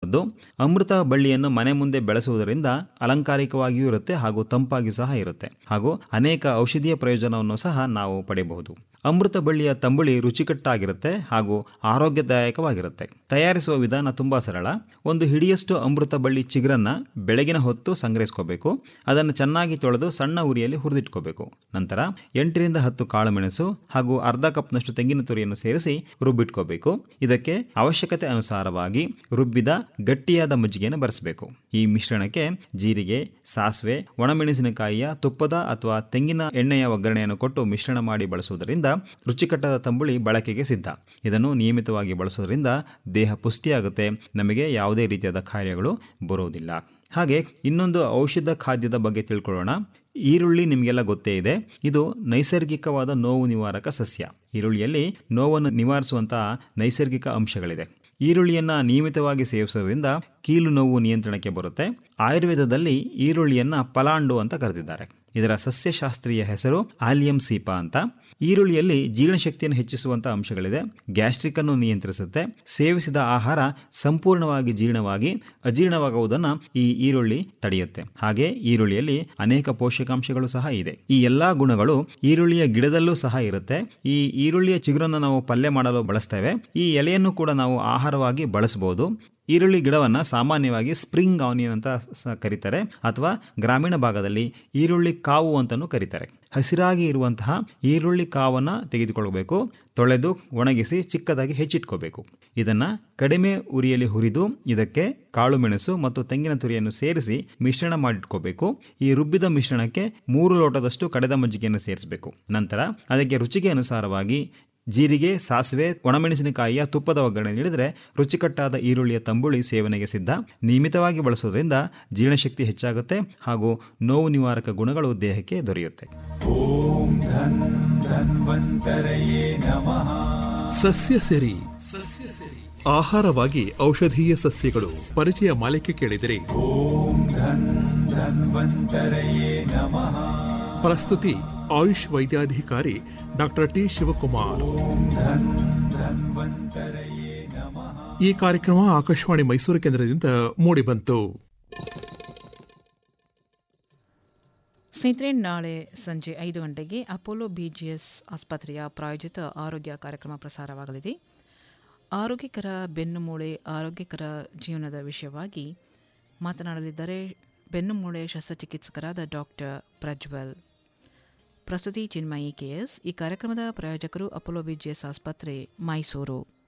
ಮಾಡಬಾರದು ಅಮೃತ ಬಳ್ಳಿಯನ್ನು ಮನೆ ಮುಂದೆ ಬೆಳೆಸುವುದರಿಂದ ಅಲಂಕಾರಿಕವಾಗಿಯೂ ಇರುತ್ತೆ ಹಾಗೂ ತಂಪಾಗಿಯೂ ಸಹ ಇರುತ್ತೆ ಹಾಗೂ ಅನೇಕ ಔಷಧೀಯ ಪ್ರಯೋಜನವನ್ನು ಸಹ ನಾವು ಪಡೆಯಬಹುದು ಅಮೃತ ಬಳ್ಳಿಯ ತಂಬುಳಿ ರುಚಿಕಟ್ಟಾಗಿರುತ್ತೆ ಹಾಗೂ ಆರೋಗ್ಯದಾಯಕವಾಗಿರುತ್ತೆ ತಯಾರಿಸುವ ವಿಧಾನ ತುಂಬ ಸರಳ ಒಂದು ಹಿಡಿಯಷ್ಟು ಅಮೃತ ಬಳ್ಳಿ ಚಿಗುರನ್ನ ಬೆಳಗಿನ ಹೊತ್ತು ಸಂಗ್ರಹಿಸ್ಕೋಬೇಕು ಅದನ್ನು ಚೆನ್ನಾಗಿ ತೊಳೆದು ಸಣ್ಣ ಉರಿಯಲ್ಲಿ ಹುರಿದಿಟ್ಕೋಬೇಕು ನಂತರ ಎಂಟರಿಂದ ಹತ್ತು ಕಾಳುಮೆಣಸು ಹಾಗೂ ಅರ್ಧ ಕಪ್ನಷ್ಟು ತೆಂಗಿನ ತುರಿಯನ್ನು ಸೇರಿಸಿ ರುಬ್ಬಿಟ್ಕೋಬೇಕು ಇದಕ್ಕೆ ಅವಶ್ಯಕತೆ ಅನುಸಾರವಾಗಿ ರುಬ್ಬಿದ ಗಟ್ಟಿಯಾದ ಮಜ್ಜಿಗೆಯನ್ನು ಬರೆಸಬೇಕು ಈ ಮಿಶ್ರಣಕ್ಕೆ ಜೀರಿಗೆ ಸಾಸಿವೆ ಒಣಮೆಣಸಿನಕಾಯಿಯ ತುಪ್ಪದ ಅಥವಾ ತೆಂಗಿನ ಎಣ್ಣೆಯ ಒಗ್ಗರಣೆಯನ್ನು ಕೊಟ್ಟು ಮಿಶ್ರಣ ಮಾಡಿ ಬಳಸುವುದರಿಂದ ರುಚಿಕಟ್ಟಾದ ತಂಬುಳಿ ಬಳಕೆಗೆ ಸಿದ್ಧ ಇದನ್ನು ನಿಯಮಿತವಾಗಿ ಬಳಸೋದ್ರಿಂದ ದೇಹ ಪುಷ್ಟಿಯಾಗುತ್ತೆ ನಮಗೆ ಯಾವುದೇ ರೀತಿಯಾದ ಕಾಯಿಲೆಗಳು ಬರುವುದಿಲ್ಲ ಹಾಗೆ ಇನ್ನೊಂದು ಔಷಧ ಖಾದ್ಯದ ಬಗ್ಗೆ ತಿಳ್ಕೊಳ್ಳೋಣ ಈರುಳ್ಳಿ ನಿಮಗೆಲ್ಲ ಗೊತ್ತೇ ಇದೆ ಇದು ನೈಸರ್ಗಿಕವಾದ ನೋವು ನಿವಾರಕ ಸಸ್ಯ ಈರುಳ್ಳಿಯಲ್ಲಿ ನೋವನ್ನು ನಿವಾರಿಸುವಂತಹ ನೈಸರ್ಗಿಕ ಅಂಶಗಳಿದೆ ಈರುಳ್ಳಿಯನ್ನು ನಿಯಮಿತವಾಗಿ ಸೇವಿಸೋದ್ರಿಂದ ಕೀಲು ನೋವು ನಿಯಂತ್ರಣಕ್ಕೆ ಬರುತ್ತೆ ಆಯುರ್ವೇದದಲ್ಲಿ ಈರುಳ್ಳಿಯನ್ನು ಪಲಾಂಡು ಅಂತ ಕರೆದಿದ್ದಾರೆ ಇದರ ಸಸ್ಯಶಾಸ್ತ್ರೀಯ ಹೆಸರು ಆಲಿಯಂ ಸೀಪಾ ಅಂತ ಈರುಳ್ಳಿಯಲ್ಲಿ ಜೀರ್ಣಶಕ್ತಿಯನ್ನು ಹೆಚ್ಚಿಸುವಂಥ ಅಂಶಗಳಿದೆ ಗ್ಯಾಸ್ಟ್ರಿಕ್ ಅನ್ನು ನಿಯಂತ್ರಿಸುತ್ತೆ ಸೇವಿಸಿದ ಆಹಾರ ಸಂಪೂರ್ಣವಾಗಿ ಜೀರ್ಣವಾಗಿ ಅಜೀರ್ಣವಾಗುವುದನ್ನು ಈ ಈರುಳ್ಳಿ ತಡೆಯುತ್ತೆ ಹಾಗೆ ಈರುಳ್ಳಿಯಲ್ಲಿ ಅನೇಕ ಪೋಷಕಾಂಶಗಳು ಸಹ ಇದೆ ಈ ಎಲ್ಲಾ ಗುಣಗಳು ಈರುಳ್ಳಿಯ ಗಿಡದಲ್ಲೂ ಸಹ ಇರುತ್ತೆ ಈ ಈರುಳ್ಳಿಯ ಚಿಗುರನ್ನು ನಾವು ಪಲ್ಯ ಮಾಡಲು ಬಳಸ್ತೇವೆ ಈ ಎಲೆಯನ್ನು ಕೂಡ ನಾವು ಆಹಾರವಾಗಿ ಬಳಸಬಹುದು ಈರುಳ್ಳಿ ಗಿಡವನ್ನು ಸಾಮಾನ್ಯವಾಗಿ ಸ್ಪ್ರಿಂಗ್ ಆನಿಯನ್ ಅಂತ ಸ ಕರೀತಾರೆ ಅಥವಾ ಗ್ರಾಮೀಣ ಭಾಗದಲ್ಲಿ ಈರುಳ್ಳಿ ಕಾವು ಅಂತಲೂ ಕರೀತಾರೆ ಹಸಿರಾಗಿ ಇರುವಂತಹ ಈರುಳ್ಳಿ ಕಾವನ್ನು ತೆಗೆದುಕೊಳ್ಬೇಕು ತೊಳೆದು ಒಣಗಿಸಿ ಚಿಕ್ಕದಾಗಿ ಹೆಚ್ಚಿಟ್ಕೋಬೇಕು ಇದನ್ನು ಕಡಿಮೆ ಉರಿಯಲ್ಲಿ ಹುರಿದು ಇದಕ್ಕೆ ಕಾಳು ಮೆಣಸು ಮತ್ತು ತೆಂಗಿನ ತುರಿಯನ್ನು ಸೇರಿಸಿ ಮಿಶ್ರಣ ಮಾಡಿಟ್ಕೋಬೇಕು ಈ ರುಬ್ಬಿದ ಮಿಶ್ರಣಕ್ಕೆ ಮೂರು ಲೋಟದಷ್ಟು ಕಡೆದ ಮಜ್ಜಿಗೆಯನ್ನು ಸೇರಿಸಬೇಕು ನಂತರ ಅದಕ್ಕೆ ರುಚಿಗೆ ಅನುಸಾರವಾಗಿ ಜೀರಿಗೆ ಸಾಸಿವೆ ಒಣಮೆಣಸಿನಕಾಯಿಯ ತುಪ್ಪದ ಒಗ್ಗರಣೆ ನೀಡಿದರೆ ರುಚಿಕಟ್ಟಾದ ಈರುಳ್ಳಿಯ ತಂಬುಳಿ ಸೇವನೆಗೆ ಸಿದ್ಧ ನಿಯಮಿತವಾಗಿ ಬಳಸೋದ್ರಿಂದ ಜೀರ್ಣಶಕ್ತಿ ಹೆಚ್ಚಾಗುತ್ತೆ ಹಾಗೂ ನೋವು ನಿವಾರಕ ಗುಣಗಳು ದೇಹಕ್ಕೆ ದೊರೆಯುತ್ತೆ ಓಂ ಧನ್ ಧನ್ವಂತರಯೇ ನಮಃ ಸಸ್ಯ ಸೆರಿ ಆಹಾರವಾಗಿ ಔಷಧೀಯ ಸಸ್ಯಗಳು ಪರಿಚಯ ಮಾಲಿಕೆ ಕೇಳಿದಿರಿ ಓಂ ಧನ್ ಧನ್ವಂತರಯೇ ನಮಃ ಪ್ರಸ್ತುತಿ ಆಯುಷ್ ವೈದ್ಯಾಧಿಕಾರಿ ಡಾಕ್ಟರ್ ಟಿ ಶಿವಕುಮಾರ್ ಓಂ ಧನ್ ಧನ್ವಂತರಯೇ ನಮಃ ಈ ಕಾರ್ಯಕ್ರಮ ಆಕಾಶವಾಣಿ ಮೈಸೂರು ಕೇಂದ್ರದಿಂದ ಮೂಡಿಬಂತು ಸ್ನೇಹಿತರೆ ನಾಳೆ ಸಂಜೆ ಐದು ಗಂಟೆಗೆ ಅಪೋಲೋ ಬಿಜಿಎಸ್ ಆಸ್ಪತ್ರೆಯ ಪ್ರಾಯೋಜಿತ ಆರೋಗ್ಯ ಕಾರ್ಯಕ್ರಮ ಪ್ರಸಾರವಾಗಲಿದೆ ಆರೋಗ್ಯಕರ ಬೆನ್ನುಮೂಳೆ ಆರೋಗ್ಯಕರ ಜೀವನದ ವಿಷಯವಾಗಿ ಮಾತನಾಡಲಿದ್ದಾರೆ ಬೆನ್ನುಮೂಳೆ ಶಸ್ತ್ರಚಿಕಿತ್ಸಕರಾದ ಡಾಕ್ಟರ್ ಪ್ರಜ್ವಲ್ ಪ್ರಸ್ತುತಿ ಚಿನ್ಮಯಿ ಕೆಎಸ್ ಈ ಕಾರ್ಯಕ್ರಮದ ಪ್ರಾಯೋಜಕರು ಅಪೋಲೋ ಬಿಜಿಎಸ್ ಆಸ್ಪತ್ರೆ ಮೈಸೂರು